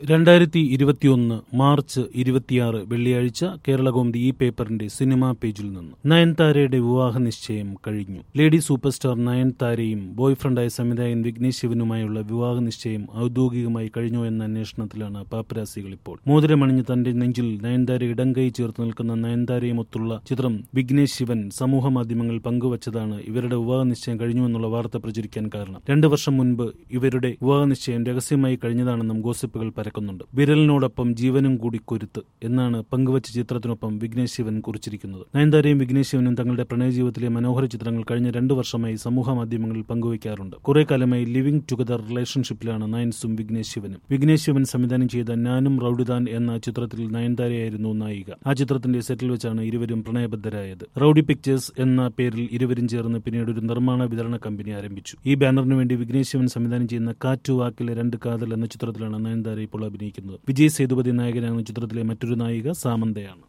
രണ്ടായിരത്തി ഇരുപത്തിയൊന്ന് മാർച്ച് ഇരുപത്തിയാറ് വെള്ളിയാഴ്ച കേരളകൗമുദി ഈ പേപ്പറിന്റെ സിനിമാ പേജിൽ നിന്ന് നയൻതാരയുടെ വിവാഹ നിശ്ചയം കഴിഞ്ഞു ലേഡി സൂപ്പർ സ്റ്റാർ നയൻതാരയും ബോയ്ഫ്രണ്ടായ സംവിധായകൻ വിഘ്നേഷ് ശിവനുമായുള്ള വിവാഹ നിശ്ചയം ഔദ്യോഗികമായി കഴിഞ്ഞോ എന്ന അന്വേഷണത്തിലാണ് പാപ്പരാസികൾ ഇപ്പോൾ മോതിരമണിഞ്ഞ് തന്റെ നെഞ്ചിൽ നയൻതാര ഇടംകൈ ചേർത്ത് നിൽക്കുന്ന നയൻതാരയുമൊത്തുള്ള ചിത്രം വിഘ്നേഷ് ശിവൻ സമൂഹ മാധ്യമങ്ങളിൽ പങ്കുവച്ചതാണ് ഇവരുടെ വിവാഹ നിശ്ചയം കഴിഞ്ഞു എന്നുള്ള വാർത്ത പ്രചരിക്കാൻ കാരണം രണ്ടു വർഷം മുൻപ് ഇവരുടെ വിവാഹ നിശ്ചയം രഹസ്യമായി കഴിഞ്ഞതാണെന്നും ഗോസിപ്പുകൾ പരക്കുന്നുണ്ട് വിരലിനോടൊപ്പം ജീവനും കൂടി കൊരുത്ത് എന്നാണ് പങ്കുവച്ച ചിത്രത്തിനൊപ്പം വിഘ്നേഷ് ശിവൻ കുറിച്ചിരിക്കുന്നത് നയൻതാരയും വിഘ്നേഷ് ശിവനും തങ്ങളുടെ പ്രണയ ജീവിതത്തിലെ മനോഹര ചിത്രങ്ങൾ കഴിഞ്ഞ രണ്ടു വർഷമായി സമൂഹ മാധ്യമങ്ങളിൽ പങ്കുവയ്ക്കാറുണ്ട് കുറെ കാലമായി ലിവിംഗ് ടുഗദർ റിലേഷൻഷിപ്പിലാണ് നയൻസും വിഘ്നേഷ് ശിവനും വിഘ്നേഷ് ശിവൻ സംവിധാനം ചെയ്ത ഞാനും റൌഡിദാൻ എന്ന ചിത്രത്തിൽ നയൻതാരയായിരുന്നു നായിക ആ ചിത്രത്തിന്റെ സെറ്റിൽ വെച്ചാണ് ഇരുവരും പ്രണയബദ്ധരായത് റൌഡി പിക്ചേഴ്സ് എന്ന പേരിൽ ഇരുവരും ചേർന്ന് പിന്നീട് ഒരു നിർമ്മാണ വിതരണ കമ്പനി ആരംഭിച്ചു ഈ ബാനറിന് വേണ്ടി വിഘ്നേഷ് ശിവൻ സംവിധാനം ചെയ്യുന്ന കാറ്റു വാക്കിലെ രണ്ട് കാതൽ എന്ന ചിത്രത്തിലാണ് നയൻതാര ഇപ്പോൾ അഭിനയിക്കുന്നത് വിജയ് സേതുപതി നായകനാകുന്ന ചിത്രത്തിലെ മറ്റൊരു നായിക സാമന്തയാണ്